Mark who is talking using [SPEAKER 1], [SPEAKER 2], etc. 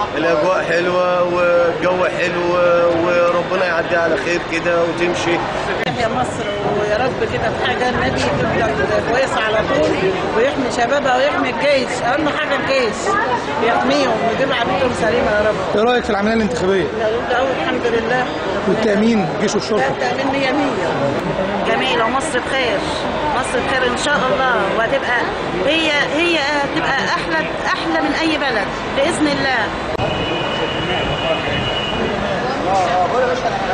[SPEAKER 1] الاجواء حلوه والجو حلو وربنا يعديها على خير كده وتمشي
[SPEAKER 2] يحيى مصر ويا رب كده في حاجه النبي تفضل كويسه على طول ويحمي شبابها ويحمي الجيش اهم حاجه الجيش يحميهم ويجيب عبيدهم سليمه يا رب
[SPEAKER 3] ايه رايك في العمليه الانتخابيه
[SPEAKER 2] ده الحمد لله
[SPEAKER 3] والتامين الجيش والشرطه
[SPEAKER 2] التامين 100 100
[SPEAKER 4] جميلة ومصر بخير مصر بخير إن شاء الله وهتبقى هي هي هتبقى أحلى أحلى من أي بلد بإذن الله